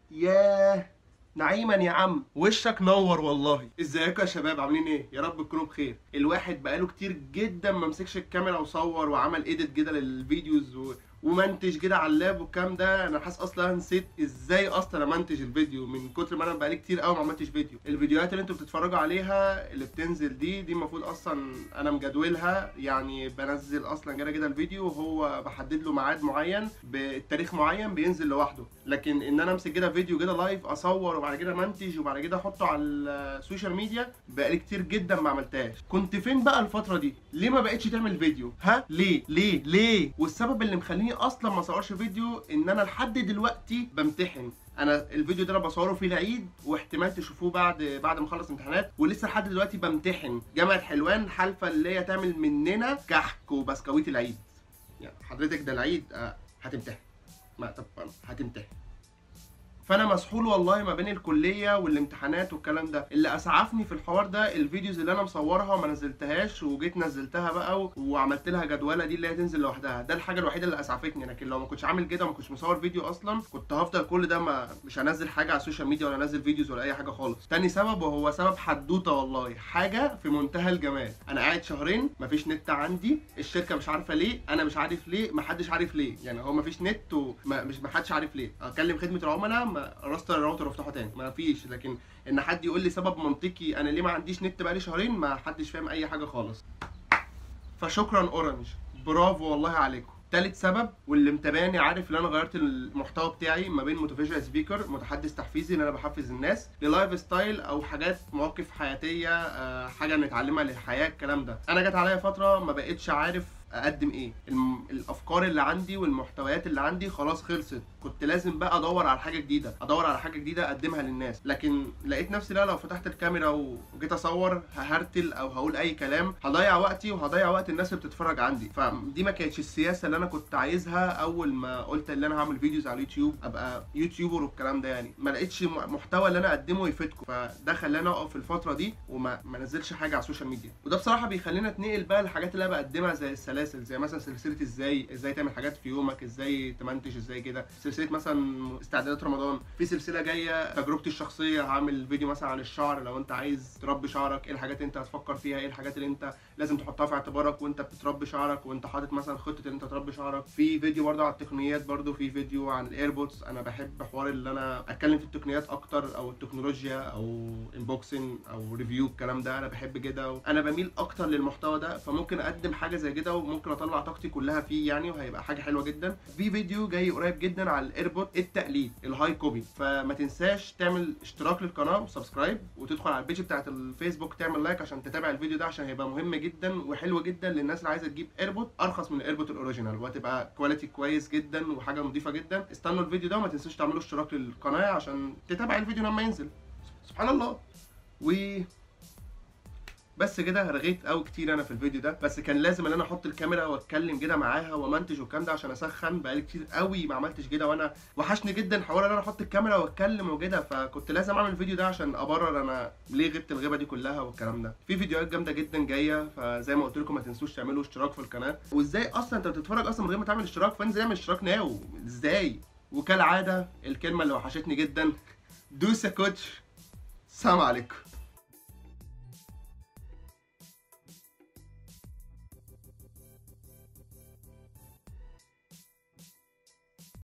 ياه نعيما يا عم وشك نور والله ازيكم يا شباب عاملين ايه يا رب تكونوا بخير الواحد بقاله كتير جدا ما مسكش الكاميرا وصور وعمل ايديت كده للفيديوز و... ومنتج كده على اللاب والكلام ده انا حاسس اصلا نسيت ازاي اصلا امنتج الفيديو من كتر ما انا بقالي كتير قوي ما عملتش فيديو الفيديوهات اللي انتوا بتتفرجوا عليها اللي بتنزل دي دي المفروض اصلا انا مجدولها يعني بنزل اصلا كده كده الفيديو وهو بحدد له ميعاد معين بتاريخ معين بينزل لوحده لكن ان انا امسك كده فيديو كده لايف اصور وبعد كده منتج وبعد كده احطه على السوشيال ميديا بقالي كتير جدا ما عملتهاش كنت فين بقى الفتره دي ليه ما بقتش تعمل فيديو ها ليه ليه ليه والسبب اللي مخليني اصلا ما اصورش فيديو ان انا لحد دلوقتي بمتحن انا الفيديو ده انا بصوره في العيد واحتمال تشوفوه بعد بعد ما اخلص امتحانات ولسه لحد دلوقتي بمتحن جامعه حلوان حالفه اللي هي تعمل مننا كحك وبسكويت العيد يعني حضرتك ده العيد آه هتمتحن ما طب هتمتحن فانا مسحول والله ما بين الكليه والامتحانات والكلام ده اللي اسعفني في الحوار ده الفيديوز اللي انا مصورها وما نزلتهاش وجيت نزلتها بقى و... وعملت لها جدوله دي اللي هي تنزل لوحدها ده الحاجه الوحيده اللي اسعفتني لكن لو ما كنتش عامل كده وما كنتش مصور فيديو اصلا كنت هفضل كل ده ما مش هنزل حاجه على السوشيال ميديا ولا انزل فيديوز ولا اي حاجه خالص تاني سبب وهو سبب حدوته والله حاجه في منتهى الجمال انا قاعد شهرين مفيش نت عندي الشركه مش عارفه ليه انا مش عارف ليه محدش عارف ليه يعني هو مفيش نت ومش محدش عارف ليه اكلم خدمه العملاء ما رست الراوتر وافتحه تاني ما فيش لكن ان حد يقول لي سبب منطقي انا ليه ما عنديش نت بقالي شهرين ما حدش فاهم اي حاجه خالص فشكرا اورنج برافو والله عليكم تالت سبب واللي متابعني عارف ان انا غيرت المحتوى بتاعي ما بين موتيفيشن سبيكر متحدث تحفيزي ان انا بحفز الناس للايف ستايل او حاجات مواقف حياتيه حاجه نتعلمها للحياه الكلام ده انا جت عليا فتره ما بقتش عارف اقدم ايه الافكار اللي عندي والمحتويات اللي عندي خلاص خلصت كنت لازم بقى ادور على حاجه جديده ادور على حاجه جديده اقدمها للناس لكن لقيت نفسي لا لو فتحت الكاميرا وجيت اصور ههرتل او هقول اي كلام هضيع وقتي وهضيع وقت الناس اللي بتتفرج عندي فدي ما كانتش السياسه اللي انا كنت عايزها اول ما قلت ان انا هعمل فيديوز على اليوتيوب ابقى يوتيوبر والكلام ده يعني ما لقيتش محتوى اللي انا اقدمه يفيدكم فده خلاني اقف في الفتره دي وما ما نزلش حاجه على السوشيال ميديا وده بصراحه بيخلينا اتنقل بقى للحاجات اللي انا بقدمها زي السلاسل زي مثلا سلسله ازاي ازاي تعمل حاجات في يومك ازاي تمنتج ازاي كده سلسله مثلا استعدادات رمضان في سلسله جايه تجربتي الشخصيه هعمل فيديو مثلا عن الشعر لو انت عايز تربي شعرك ايه الحاجات اللي انت هتفكر فيها ايه الحاجات اللي انت لازم تحطها في اعتبارك وانت بتربي شعرك وانت حاطط مثلا خطه ان انت تربي شعرك في فيديو برضه على التقنيات برضه في فيديو عن الايربودز انا بحب حوار اللي انا اتكلم في التقنيات اكتر او التكنولوجيا او انبوكسنج او ريفيو الكلام ده انا بحب كده انا بميل اكتر للمحتوى ده فممكن اقدم حاجه زي كده وممكن اطلع طاقتي كلها فيه يعني وهيبقى حاجه حلوه جدا في فيديو جاي قريب جدا على الايربود التقليد الهاي كوبي فما تنساش تعمل اشتراك للقناه وسبسكرايب وتدخل على البيج بتاعت الفيسبوك تعمل لايك عشان تتابع الفيديو ده عشان هيبقى مهم جدا وحلو جدا للناس اللي عايزه تجيب ايربود ارخص من الايربود الاوريجينال وهتبقى كواليتي كويس جدا وحاجه نظيفه جدا استنوا الفيديو ده وما تنسوش تعملوا اشتراك للقناه عشان تتابع الفيديو لما ينزل سبحان الله و بس كده رغيت قوي كتير انا في الفيديو ده بس كان لازم ان انا احط الكاميرا واتكلم كده معاها ومنتج والكلام ده عشان اسخن بقالي كتير قوي ما عملتش كده وانا وحشني جدا حوار ان انا احط الكاميرا واتكلم وكده فكنت لازم اعمل الفيديو ده عشان ابرر انا ليه غبت الغيبه دي كلها والكلام ده في فيديوهات جامده جدا جايه فزي ما قلت لكم ما تنسوش تعملوا اشتراك في القناه وازاي اصلا انت بتتفرج اصلا من غير ما تعمل اشتراك فانزل اعمل اشتراك ناو ازاي وكالعاده الكلمه اللي وحشتني جدا دوس يا كوتش سلام عليكم